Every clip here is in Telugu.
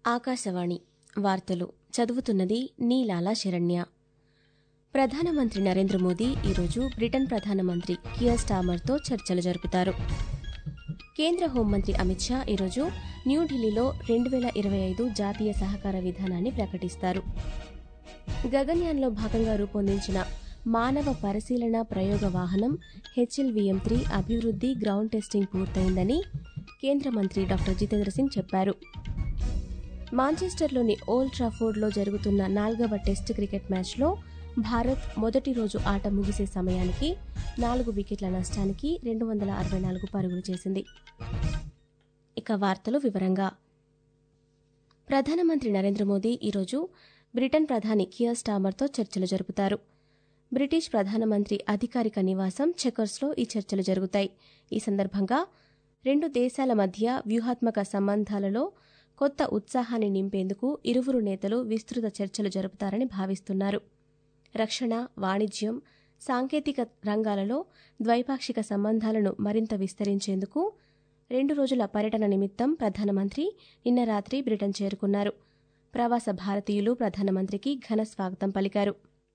ఆకాశవాణి వార్తలు చదువుతున్నది నీలాల శరణ్య ప్రధానమంత్రి నరేంద్ర మోదీ ఈరోజు బ్రిటన్ ప్రధానమంత్రి కియర్ స్టామర్తో చర్చలు జరుపుతారు కేంద్ర హోంమంత్రి అమిత్ షా ఈరోజు న్యూఢిల్లీలో రెండు వేల ఇరవై ఐదు జాతీయ సహకార విధానాన్ని ప్రకటిస్తారు గగన్యాన్లో భాగంగా రూపొందించిన మానవ పరిశీలన ప్రయోగ వాహనం హెచ్ఎల్వీఎం త్రీ అభివృద్ది గ్రౌండ్ టెస్టింగ్ పూర్తయిందని కేంద్ర మంత్రి డాక్టర్ జితేంద్ర సింగ్ చెప్పారు మాంచెస్టర్లోని ఓల్డ్ ట్రాఫోర్డ్లో జరుగుతున్న నాల్గవ టెస్ట్ క్రికెట్ మ్యాచ్లో భారత్ మొదటి రోజు ఆట ముగిసే సమయానికి నాలుగు వికెట్ల నష్టానికి రెండు వందల అరవై నాలుగు పరుగులు చేసింది ఇక వార్తలు వివరంగా ప్రధానమంత్రి నరేంద్ర మోదీ ఈరోజు బ్రిటన్ ప్రధాని కియర్ స్టామర్తో చర్చలు జరుపుతారు బ్రిటిష్ ప్రధానమంత్రి అధికారిక నివాసం చెకర్స్లో ఈ చర్చలు జరుగుతాయి ఈ సందర్భంగా రెండు దేశాల మధ్య వ్యూహాత్మక సంబంధాలలో కొత్త ఉత్సాహాన్ని నింపేందుకు ఇరువురు నేతలు విస్తృత చర్చలు జరుపుతారని భావిస్తున్నారు రక్షణ వాణిజ్యం సాంకేతిక రంగాలలో ద్వైపాక్షిక సంబంధాలను మరింత విస్తరించేందుకు రెండు రోజుల పర్యటన నిమిత్తం ప్రధానమంత్రి నిన్న రాత్రి బ్రిటన్ చేరుకున్నారు ప్రవాస భారతీయులు ప్రధానమంత్రికి ఘన స్వాగతం పలికారు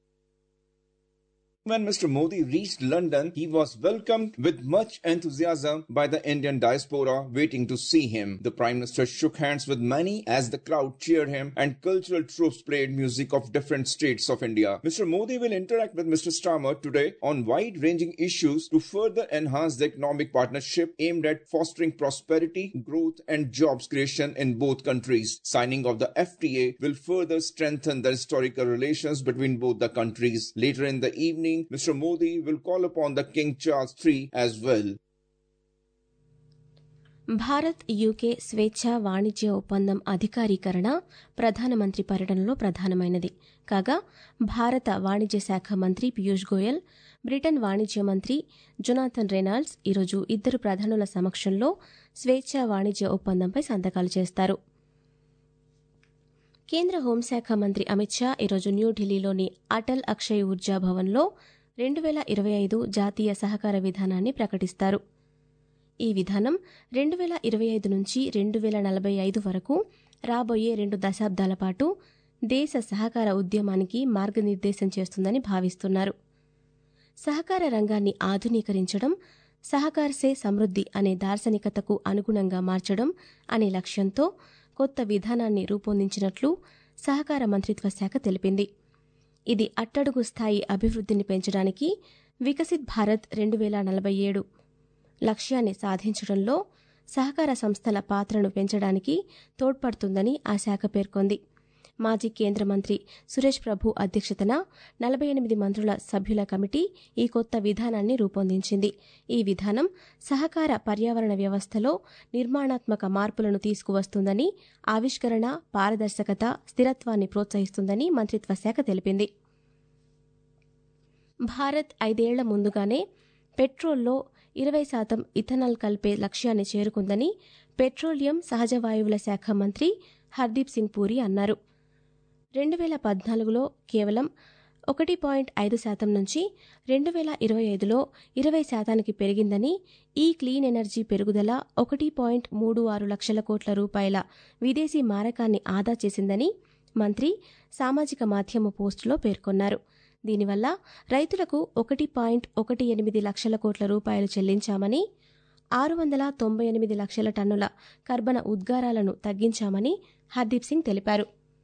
When Mr. Modi reached London, he was welcomed with much enthusiasm by the Indian diaspora waiting to see him. The Prime Minister shook hands with many as the crowd cheered him and cultural troops played music of different states of India. Mr. Modi will interact with Mr. Starmer today on wide ranging issues to further enhance the economic partnership aimed at fostering prosperity, growth, and jobs creation in both countries. Signing of the FTA will further strengthen the historical relations between both the countries. Later in the evening, Mr. Modi will call upon the King Charles III as well. Bharat UK స్వేచ్ఛ వాణిజ్య ఒప్పందం అధికారీకరణ ప్రధానమంత్రి పర్యటనలో ప్రధానమైనది కాగా భారత వాణిజ్య శాఖ మంత్రి పీయూష్ గోయల్ బ్రిటన్ వాణిజ్య మంత్రి జొనాథన్ రెనాల్డ్స్ ఈరోజు ఇద్దరు ప్రధానుల సమక్షంలో స్వేచ్ఛ వాణిజ్య ఒప్పందంపై సంతకాలు చేస్తారు కేంద్ర హోంశాఖ మంత్రి అమిత్ షా ఈరోజు న్యూఢిల్లీలోని అటల్ అక్షయ్ ఊర్జా భవన్లో రెండు వేల ఇరవై ఐదు జాతీయ సహకార విధానాన్ని ప్రకటిస్తారు ఈ విధానం రెండు వేల ఇరవై ఐదు నుంచి రెండు వేల నలభై ఐదు వరకు రాబోయే రెండు దశాబ్దాల పాటు దేశ సహకార ఉద్యమానికి మార్గనిర్దేశం చేస్తుందని భావిస్తున్నారు సహకార రంగాన్ని ఆధునీకరించడం సహకారసే సమృద్ది అనే దార్శనికతకు అనుగుణంగా మార్చడం అనే లక్ష్యంతో కొత్త విధానాన్ని రూపొందించినట్లు సహకార మంత్రిత్వ శాఖ తెలిపింది ఇది అట్టడుగు స్థాయి అభివృద్ధిని పెంచడానికి వికసిత్ భారత్ రెండు వేల నలభై ఏడు లక్ష్యాన్ని సాధించడంలో సహకార సంస్థల పాత్రను పెంచడానికి తోడ్పడుతుందని ఆ శాఖ పేర్కొంది మాజీ కేంద్ర మంత్రి సురేష్ ప్రభు అధ్యక్షతన నలభై ఎనిమిది మంత్రుల సభ్యుల కమిటీ ఈ కొత్త విధానాన్ని రూపొందించింది ఈ విధానం సహకార పర్యావరణ వ్యవస్థలో నిర్మాణాత్మక మార్పులను తీసుకువస్తుందని ఆవిష్కరణ పారదర్శకత స్థిరత్వాన్ని ప్రోత్సహిస్తుందని మంత్రిత్వ శాఖ తెలిపింది భారత్ ఐదేళ్ల ముందుగానే పెట్రోల్లో ఇరవై శాతం ఇథనాల్ కలిపే లక్ష్యాన్ని చేరుకుందని పెట్రోలియం సహజ వాయువుల శాఖ మంత్రి హర్దీప్ సింగ్ పూరి అన్నారు రెండు వేల పద్నాలుగులో కేవలం ఒకటి పాయింట్ ఐదు శాతం నుంచి రెండు వేల ఇరవై ఐదులో ఇరవై శాతానికి పెరిగిందని ఈ క్లీన్ ఎనర్జీ పెరుగుదల ఒకటి పాయింట్ మూడు ఆరు లక్షల కోట్ల రూపాయల విదేశీ మారకాన్ని ఆదా చేసిందని మంత్రి సామాజిక మాధ్యమ పోస్టులో పేర్కొన్నారు దీనివల్ల రైతులకు ఒకటి పాయింట్ ఒకటి ఎనిమిది లక్షల కోట్ల రూపాయలు చెల్లించామని ఆరు వందల తొంభై ఎనిమిది లక్షల టన్నుల కర్బన ఉద్గారాలను తగ్గించామని హర్దీప్ సింగ్ తెలిపారు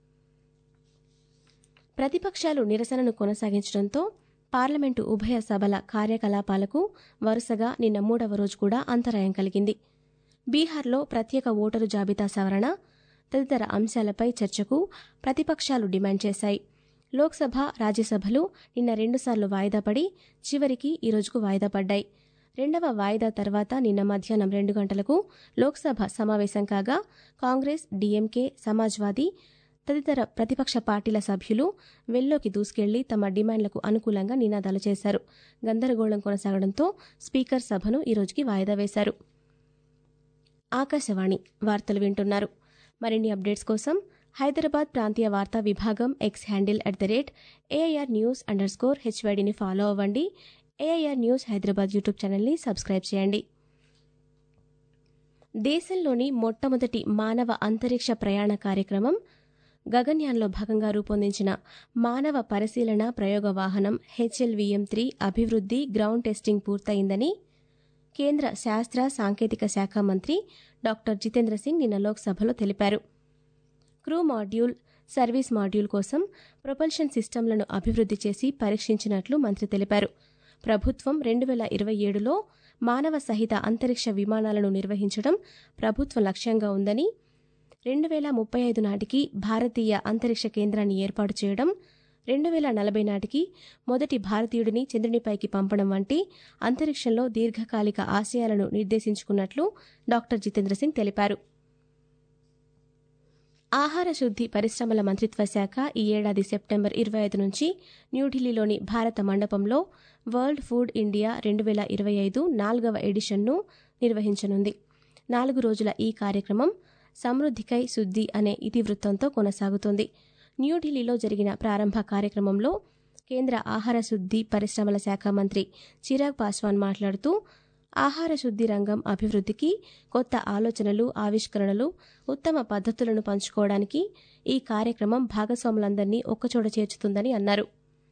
ప్రతిపక్షాలు నిరసనను కొనసాగించడంతో పార్లమెంటు ఉభయ సభల కార్యకలాపాలకు వరుసగా నిన్న మూడవ రోజు కూడా అంతరాయం కలిగింది బీహార్లో ప్రత్యేక ఓటరు జాబితా సవరణ తదితర అంశాలపై చర్చకు ప్రతిపక్షాలు డిమాండ్ చేశాయి లోక్సభ రాజ్యసభలు నిన్న రెండుసార్లు వాయిదా పడి చివరికి ఈ రోజుకు వాయిదా పడ్డాయి రెండవ వాయిదా తర్వాత నిన్న మధ్యాహ్నం రెండు గంటలకు లోక్సభ సమావేశం కాగా కాంగ్రెస్ డీఎంకే సమాజ్వాదీ తదితర ప్రతిపక్ష పార్టీల సభ్యులు వెల్లోకి దూసుకెళ్లి తమ డిమాండ్లకు అనుకూలంగా నినాదాలు చేశారు గందరగోళం కొనసాగడంతో స్పీకర్ సభను ఈ రోజుకి వాయిదా వేశారు ఆకాశవాణి వార్తలు వింటున్నారు మరిన్ని అప్డేట్స్ కోసం హైదరాబాద్ ప్రాంతీయ వార్తా విభాగం X handle at the rate AIR news underscore హెచ్వైడిని ఫాలో అవ్వండి ఏఐఆర్ న్యూస్ హైదరాబాద్ యూట్యూబ్ ఛానల్ని సబ్స్క్రైబ్ చేయండి దేశంలోని మొట్టమొదటి మానవ అంతరిక్ష ప్రయాణ కార్యక్రమం గగన్యాన్లో భాగంగా రూపొందించిన మానవ పరిశీలన ప్రయోగ వాహనం హెచ్ఎల్వీఎం త్రీ అభివృద్ధి గ్రౌండ్ టెస్టింగ్ పూర్తయిందని కేంద్ర శాస్త్ర సాంకేతిక శాఖ మంత్రి డాక్టర్ జితేంద్ర సింగ్ నిన్న లోక్సభలో తెలిపారు క్రూ మాడ్యూల్ సర్వీస్ మాడ్యూల్ కోసం ప్రొపల్షన్ సిస్టంలను అభివృద్ధి చేసి పరీక్షించినట్లు మంత్రి తెలిపారు ప్రభుత్వం రెండు వేల ఇరవై ఏడులో మానవ సహిత అంతరిక్ష విమానాలను నిర్వహించడం ప్రభుత్వ లక్ష్యంగా ఉందని రెండు వేల ముప్పై ఐదు నాటికి భారతీయ అంతరిక్ష కేంద్రాన్ని ఏర్పాటు చేయడం రెండు వేల నలభై నాటికి మొదటి భారతీయుడిని చంద్రునిపైకి పంపడం వంటి అంతరిక్షంలో దీర్ఘకాలిక ఆశయాలను నిర్దేశించుకున్నట్లు డాక్టర్ జితేంద్ర సింగ్ తెలిపారు ఆహార శుద్ధి పరిశ్రమల మంత్రిత్వ శాఖ ఈ ఏడాది సెప్టెంబర్ ఇరవై ఐదు నుంచి న్యూఢిల్లీలోని భారత మండపంలో వరల్డ్ ఫుడ్ ఇండియా రెండు వేల ఇరవై ఐదు నాలుగవ ఎడిషన్ను నిర్వహించనుంది నాలుగు రోజుల ఈ కార్యక్రమం సమృద్ధికై శుద్ధి అనే ఇతివృత్తంతో కొనసాగుతుంది న్యూఢిల్లీలో జరిగిన ప్రారంభ కార్యక్రమంలో కేంద్ర ఆహార శుద్ధి పరిశ్రమల శాఖ మంత్రి చిరాగ్ పాస్వాన్ మాట్లాడుతూ ఆహార శుద్ధి రంగం అభివృద్ధికి కొత్త ఆలోచనలు ఆవిష్కరణలు ఉత్తమ పద్ధతులను పంచుకోవడానికి ఈ కార్యక్రమం భాగస్వాములందరినీ ఒక్కచోట చేర్చుతుందని అన్నారు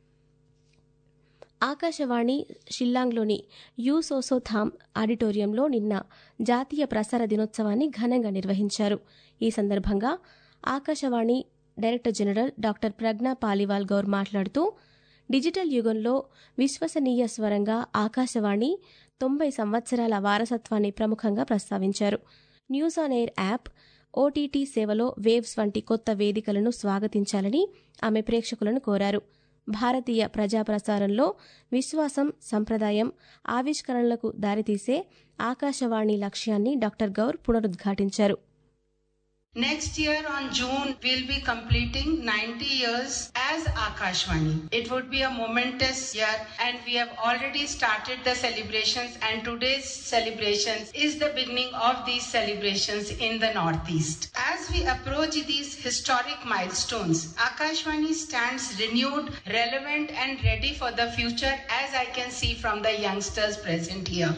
ఆకాశవాణి షిల్లాంగ్లోని యూసోసోథామ్ ఆడిటోరియంలో నిన్న జాతీయ ప్రసార దినోత్సవాన్ని ఘనంగా నిర్వహించారు ఈ సందర్భంగా Akashvani director general doctor Pragya Paliwal Gaur మాట్లాడుతూ డిజిటల్ యుగంలో విశ్వసనీయ స్వరంగా ఆకాశవాణి తొంభై సంవత్సరాల వారసత్వాన్ని ప్రముఖంగా ప్రస్తావించారు news on air app OTT సేవలో వేవ్స్ వంటి కొత్త వేదికలను స్వాగతించాలని ఆమె ప్రేక్షకులను కోరారు భారతీయ ప్రజాప్రసారంలో విశ్వాసం సంప్రదాయం ఆవిష్కరణలకు దారితీసే ఆకాశవాణి లక్ష్యాన్ని డాక్టర్ గౌర్ పునరుద్ఘాటించారు Next year on June, we'll be completing 90 years as Akashvani. It would be a momentous year and we have already started the celebrations and today's celebrations is the beginning of these celebrations in the Northeast. As we approach these historic milestones, Akashvani stands renewed, relevant and ready for the future as I can see from the youngsters present here.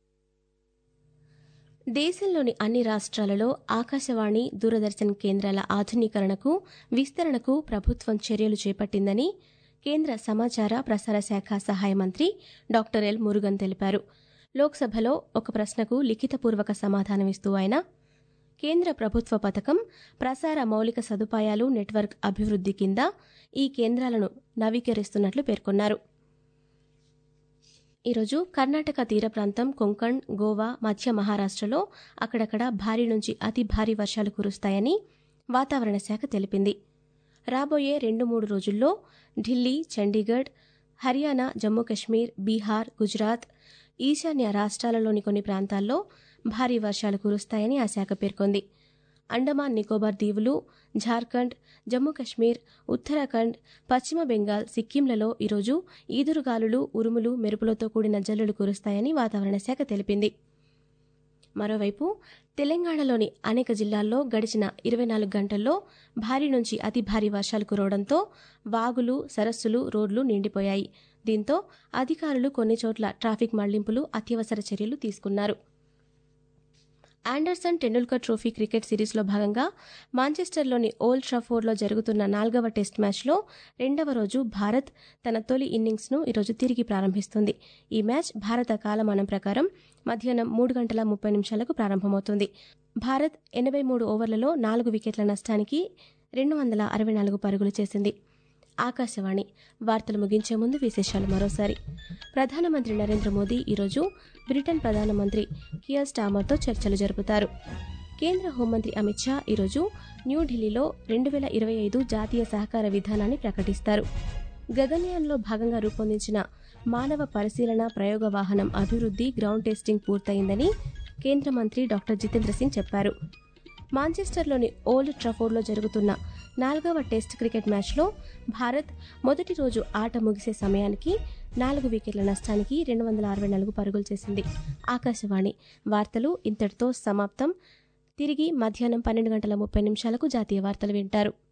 దేశంలోని అన్ని రాష్ట్రాలలో ఆకాశవాణి దూరదర్శన్ కేంద్రాల ఆధునీకరణకు విస్తరణకు ప్రభుత్వం చర్యలు చేపట్టిందని కేంద్ర సమాచార ప్రసార శాఖ సహాయ మంత్రి డాక్టర్ ఎల్ మురుగన్ తెలిపారు లోక్సభలో ఒక ప్రశ్నకు లిఖితపూర్వక సమాధానమిస్తూ ఆయన కేంద్ర ప్రభుత్వ పథకం ప్రసార మౌలిక సదుపాయాలు నెట్వర్క్ అభివృద్ధి కింద ఈ కేంద్రాలను నవీకరిస్తున్నట్లు పేర్కొన్నారు ఈరోజు కర్ణాటక తీర ప్రాంతం కొంకణ్ గోవా మధ్య మహారాష్టలో అక్కడక్కడ భారీ నుంచి అతి భారీ వర్షాలు కురుస్తాయని వాతావరణ శాఖ తెలిపింది రాబోయే రెండు మూడు రోజుల్లో ఢిల్లీ చండీగఢ్ హర్యానా జమ్మూ కశ్మీర్ బీహార్ గుజరాత్ ఈశాన్య రాష్ట్రాలలోని కొన్ని ప్రాంతాల్లో భారీ వర్షాలు కురుస్తాయని ఆ శాఖ పేర్కొంది అండమాన్ నికోబార్ దీవులు ఝార్ఖండ్ జమ్మూ కశ్మీర్ ఉత్తరాఖండ్ పశ్చిమ బెంగాల్ సిక్కింలలో ఈరోజు ఈదురుగాలులు ఉరుములు మెరుపులతో కూడిన జల్లులు కురుస్తాయని వాతావరణ శాఖ తెలిపింది మరోవైపు తెలంగాణలోని అనేక జిల్లాల్లో గడిచిన ఇరవై నాలుగు గంటల్లో భారీ నుంచి అతి భారీ వర్షాలు కురవడంతో వాగులు సరస్సులు రోడ్లు నిండిపోయాయి దీంతో అధికారులు కొన్ని చోట్ల ట్రాఫిక్ మళ్లింపులు అత్యవసర చర్యలు తీసుకున్నారు ఆండర్సన్ టెండూల్కర్ ట్రోఫీ క్రికెట్ సిరీస్లో భాగంగా మాంచెస్టర్లోని ఓల్డ్ ట్రఫోర్డ్లో జరుగుతున్న నాలుగవ టెస్ట్ మ్యాచ్లో రెండవ రోజు భారత్ తన తొలి ఇన్నింగ్స్ను ఈరోజు తిరిగి ప్రారంభిస్తుంది ఈ మ్యాచ్ భారత కాలమానం ప్రకారం మధ్యాహ్నం మూడు గంటల ముప్పై నిమిషాలకు ప్రారంభమవుతుంది భారత్ ఎనభై మూడు ఓవర్లలో నాలుగు వికెట్ల నష్టానికి రెండు వందల అరవై నాలుగు పరుగులు చేసింది ఆకాశవాణి వార్తలు ముగించే ముందు విశేషాలు మరోసారి ప్రధానమంత్రి నరేంద్ర మోదీ ఈరోజు బ్రిటన్ ప్రధానమంత్రి కియర్ స్టామర్తో చర్చలు జరుపుతారు కేంద్ర హోంమంత్రి అమిత్ షా ఈరోజు న్యూఢిల్లీలో రెండు వేల ఇరవై ఐదు జాతీయ సహకార విధానాన్ని ప్రకటిస్తారు గగన్యాన్లో భాగంగా రూపొందించిన మానవ పరిశీలన ప్రయోగ వాహనం అభివృద్ధి గ్రౌండ్ టెస్టింగ్ పూర్తయిందని కేంద్ర మంత్రి డాక్టర్ జితేంద్ర సింగ్ చెప్పారు మాంచెస్టర్లోని ఓల్డ్ ట్రఫోర్డ్లో జరుగుతున్న నాలుగవ టెస్ట్ క్రికెట్ మ్యాచ్లో భారత్ మొదటి రోజు ఆట ముగిసే సమయానికి నాలుగు వికెట్ల నష్టానికి రెండు వందల అరవై నాలుగు పరుగులు చేసింది ఆకాశవాణి వార్తలు ఇంతటితో సమాప్తం తిరిగి మధ్యాహ్నం పన్నెండు గంటల ముప్పై నిమిషాలకు జాతీయ వార్తలు వింటారు